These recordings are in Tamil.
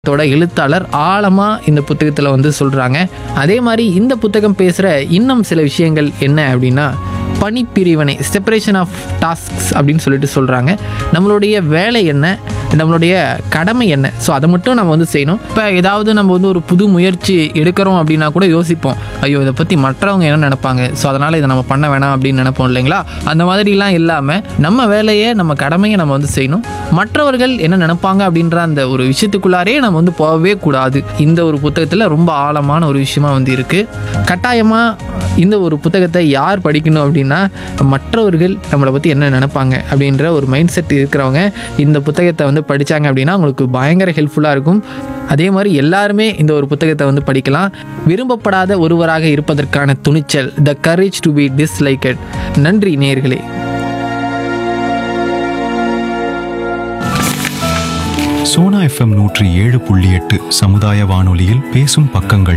தோட எழுத்தாளர் ஆழமாக இந்த புத்தகத்தில் வந்து சொல்கிறாங்க அதே மாதிரி இந்த புத்தகம் பேசுகிற இன்னும் சில விஷயங்கள் என்ன அப்படின்னா பணிப்பிரிவினை செப்பரேஷன் ஆஃப் டாஸ்க்ஸ் அப்படின்னு சொல்லிட்டு சொல்கிறாங்க நம்மளுடைய வேலை என்ன நம்மளுடைய கடமை என்ன ஸோ அதை மட்டும் நம்ம வந்து செய்யணும் இப்போ ஏதாவது நம்ம வந்து ஒரு புது முயற்சி எடுக்கிறோம் அப்படின்னா கூட யோசிப்போம் ஐயோ இதை பற்றி மற்றவங்க என்ன நினைப்பாங்க ஸோ அதனால் இதை நம்ம பண்ண வேணாம் அப்படின்னு நினைப்போம் இல்லைங்களா அந்த மாதிரிலாம் இல்லாமல் நம்ம வேலையை நம்ம கடமையை நம்ம வந்து செய்யணும் மற்றவர்கள் என்ன நினைப்பாங்க அப்படின்ற அந்த ஒரு விஷயத்துக்குள்ளாரே நம்ம வந்து போகவே கூடாது இந்த ஒரு புத்தகத்தில் ரொம்ப ஆழமான ஒரு விஷயமா வந்து இருக்குது கட்டாயமாக இந்த ஒரு புத்தகத்தை யார் படிக்கணும் அப்படின்னா மற்றவர்கள் நம்மளை பற்றி என்ன நினைப்பாங்க அப்படின்ற ஒரு மைண்ட் செட் இருக்கிறவங்க இந்த புத்தகத்தை வந்து படித்தாங்க அப்படின்னா அவங்களுக்கு பயங்கர ஹெல்ப்ஃபுல்லாக இருக்கும் அதே மாதிரி எல்லாருமே இந்த ஒரு புத்தகத்தை வந்து படிக்கலாம் விரும்பப்படாத ஒருவராக இருப்பதற்கான துணிச்சல் the courage to be disliked நன்றி நேயர்களே சோனா எஃப்எம் நூற்றி ஏழு புள்ளி எட்டு சமுதாய வானொலியில் பேசும் பக்கங்கள்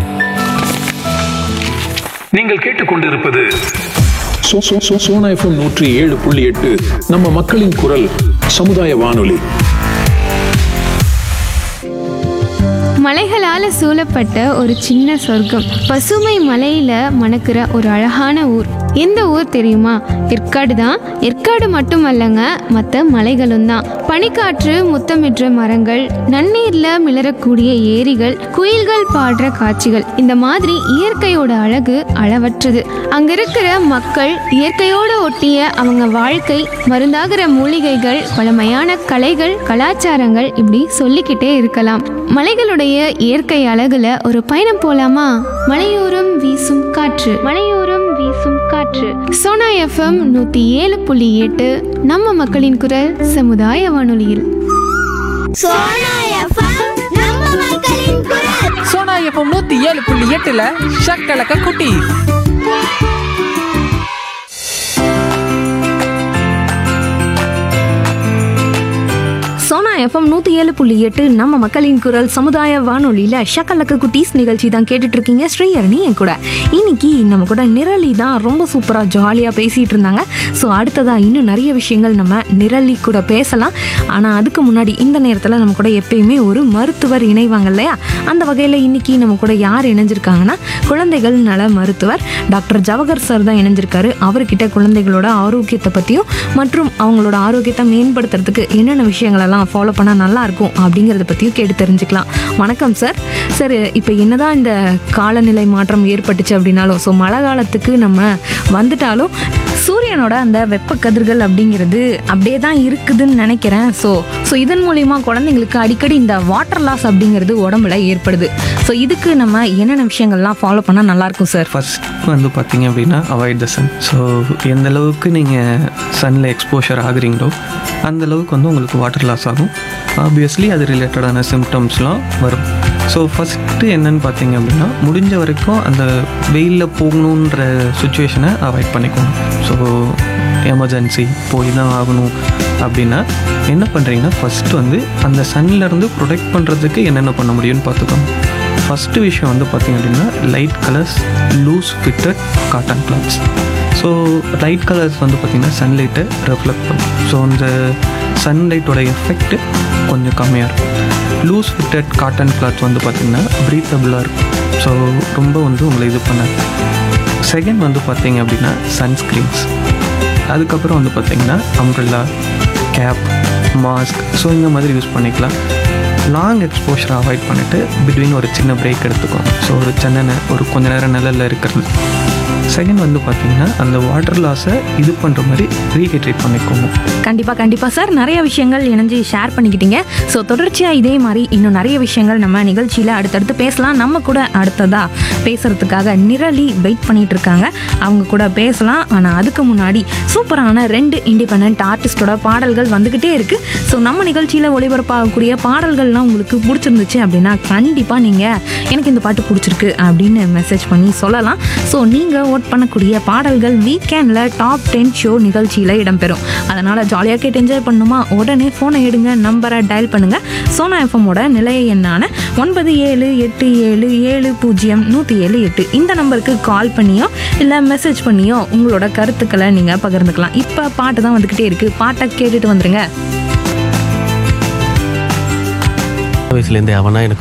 நீங்கள் கேட்டுக்கொண்டிருப்பது சோ- சோ- சோ- சோனா எஃப்எம் நூற்றி ஏழு புள்ளி எட்டு நம்ம மக்களின் குரல் சமுதாய வானொலி மலைகளால சூழப்பட்ட ஒரு சின்ன சொர்க்கம் பசுமை மலையில மணக்கிற ஒரு அழகான ஊர் எந்த ஊர் தெரியுமா ஏற்காடு தான் ஏற்காடு மட்டுமல்லங்க மற்ற மலைகளும் தான் பனிக்காற்று முத்தமிடுற மரங்கள் நன்னீர்ல மிளறக்கூடிய ஏரிகள் குயில்கள் பாடுற காட்சிகள் இந்த மாதிரி இயற்கையோட அழகு அளவற்றது அங்க இருக்கிற மக்கள் இயற்கையோட ஒட்டிய அவங்க வாழ்க்கை மருந்தாகிற மூலிகைகள் பழமையான கலைகள் கலாச்சாரங்கள் இப்படி சொல்லிக்கிட்டே இருக்கலாம் மலைகளுடைய இயற்கை அழகுல ஒரு பயணம் போலாமா மலையோரம் வீசும் காற்று மலையோரம் வீசும் காற்று சோனா எஃப்எம் நூத்தி ஏழு புள்ளி எட்டு நம்ம மக்களின் குரல் சமுதாய வானொலியில் சோனா எஃப்எம் நம்ம மக்களின் குரல் சோனா எஃப்எம் நூற்றி ஏழு புள்ளி எட்டில் ஷக்கலக்க குட்டி சோனா எஃப்எம் நூற்றி ஏழு புள்ளி எட்டு நம்ம மக்களின் குரல் சமுதாய வானொலியில் ஷக்கலக்க குட்டீஸ் நிகழ்ச்சி தான் கேட்டுட்டு இருக்கீங்க ஸ்ரீஹரணி என் கூட இன்னைக்கு நம்ம கூட நிரலி தான் ரொம்ப சூப்பராக ஜாலியாக பேசிகிட்டு இருந்தாங்க ஸோ அடுத்ததாக இன்னும் நிறைய விஷயங்கள் நம்ம நிரலி கூட பேசலாம் ஆனால் அதுக்கு முன்னாடி இந்த நேரத்தில் நம்ம கூட எப்பயுமே ஒரு மருத்துவர் இணைவாங்க இல்லையா அந்த வகையில் இன்னைக்கு நம்ம கூட யார் இணைஞ்சிருக்காங்கன்னா குழந்தைகள் நல மருத்துவர் டாக்டர் ஜவஹர் சார் தான் இணைஞ்சிருக்காரு அவர்கிட்ட குழந்தைகளோட ஆரோக்கியத்தை பற்றியும் மற்றும் அவங்களோட ஆரோக்கியத்தை மேம்படுத்துறதுக்கு என்னென்ன விஷயங்களெல்லாம் ஃபாலோ பண்ணால் நல்லா இருக்கும் அப்படிங்கிறத பற்றியும் கேட்டு தெரிஞ்சுக்கலாம் வணக்கம் சார் சார் இப்போ என்னதான் இந்த காலநிலை மாற்றம் ஏற்பட்டுச்சு அப்படின்னாலும் ஸோ மழை காலத்துக்கு நம்ம வந்துட்டாலும் சூரியனோட அந்த வெப்ப கதிர்கள் அப்படிங்கிறது அப்படியே தான் இருக்குதுன்னு நினைக்கிறேன் ஸோ ஸோ இதன் மூலிமா குழந்தைங்களுக்கு அடிக்கடி இந்த வாட்டர் லாஸ் அப்படிங்கிறது உடம்புல ஏற்படுது ஸோ இதுக்கு நம்ம என்னென்ன விஷயங்கள்லாம் ஃபாலோ பண்ணால் நல்லாயிருக்கும் சார் ஃபர்ஸ்ட் வந்து பார்த்தீங்க அப்படின்னா அவாய்ட் த சன் ஸோ எந்த அளவுக்கு நீங்கள் சன்னில் எக்ஸ்போஷர் ஆகுறீங்களோ அந்த அளவுக்கு வந்து உங்களுக்கு வாட்டர் லாஸ் ஆகும் ஆப்வியஸ்லி அது ரிலேட்டடான சிம்டம்ஸ்லாம் வரும் ஸோ ஃபஸ்ட்டு என்னன்னு பார்த்தீங்க அப்படின்னா முடிஞ்ச வரைக்கும் அந்த வெயிலில் போகணுன்ற சுச்சுவேஷனை அவாய்ட் பண்ணிக்கோங்க ஸோ எமர்ஜென்சி போய் தான் ஆகணும் அப்படின்னா என்ன பண்ணுறீங்கன்னா ஃபஸ்ட்டு வந்து அந்த சன்லேருந்து ப்ரொடெக்ட் பண்ணுறதுக்கு என்னென்ன பண்ண முடியும்னு பார்த்துக்கோங்க ஃபஸ்ட்டு விஷயம் வந்து பார்த்திங்க அப்படின்னா light colours loose fitted cotton clothes so light colours வந்து பார்த்திங்கன்னா சன்லைட்டை ரெஃப்ளெக்ட் பண்ணும் ஸோ அந்த சன்லைட்டோட எஃபெக்ட் கொஞ்சம் கம்மியாக இருக்கும் லூஸ் ஃபிட்டட் காட்டன் கிளாத் வந்து பார்த்திங்கன்னா ப்ரீத்தபிளாக இருக்கும் ஸோ ரொம்ப வந்து உங்களை இது பண்ணாது செகண்ட் வந்து பார்த்தீங்க அப்படின்னா சன்ஸ்க்ரீன்ஸ் அதுக்கப்புறம் வந்து பார்த்தீங்கன்னா அம்ப்ரெல்லா கேப் மாஸ்க் ஸோ இந்த மாதிரி யூஸ் பண்ணிக்கலாம் லாங் எக்ஸ்போஷரை அவாய்ட் பண்ணிவிட்டு பிட்வீன் ஒரு சின்ன பிரேக் எடுத்துக்கோங்க ஸோ ஒரு சின்ன ஒரு கொஞ்ச நேரம் நிழல்ல இருக்கிறது செகண்ட் வந்து பார்த்தீங்கன்னா அந்த வாட்டர் லாஸை இது பண்ணுற மாதிரி ரீஹைட்ரேட் பண்ணிக்கோங்க கண்டிப்பாக கண்டிப்பாக சார் நிறைய விஷயங்கள் இணைஞ்சு ஷேர் பண்ணிக்கிட்டீங்க ஸோ தொடர்ச்சியாக இதே மாதிரி இன்னும் நிறைய விஷயங்கள் நம்ம நிகழ்ச்சியில் அடுத்தடுத்து பேசலாம் நம்ம கூட அடுத்ததாக பேசுகிறதுக்காக நிரலி வெயிட் பண்ணிட்டு இருக்காங்க அவங்க கூட பேசலாம் ஆனால் அதுக்கு முன்னாடி சூப்பரான ரெண்டு இண்டிபெண்ட் ஆர்டிஸ்டோட பாடல்கள் வந்துக்கிட்டே இருக்குது ஸோ நம்ம நிகழ்ச்சியில் ஒளிபரப்பாகக்கூடிய பாடல்கள்லாம் உங்களுக்கு பிடிச்சிருந்துச்சு அப்படின்னா கண்டிப்பாக நீங்கள் எனக்கு இந்த பாட்டு பிடிச்சிருக்கு அப்படின்னு மெசேஜ் பண்ணி சொல்லலாம் ஸோ நீங்கள் ஓட் பண்ணக்கூடிய பாடல்கள் வீக்கெண்டில் டாப் டென் ஷோ நிகழ்ச்சியில் இடம்பெறும் அதனால் ஜாலியாக கேட்டு என்ஜாய் பண்ணணுமா உடனே ஃபோனை எடுங்க நம்பரை டயல் பண்ணுங்கள் சோனா எஃப்எம்மோட நிலைய எண்ணான ஒன்பது ஏழு எட்டு ஏழு ஏழு பூஜ்ஜியம் நூற்றி ஏழு எட்டு இந்த நம்பருக்கு கால் பண்ணியோ இல்லை மெசேஜ் பண்ணியோ உங்களோட கருத்துக்களை நீங்கள் பகிர்ந்துக்கலாம் இப்போ பாட்டு தான் வந்துக்கிட்டே இருக்குது பாட்டை கேட்டுட்டு வந்துருங்க வயசுலேருந்தே அவனா எனக்கு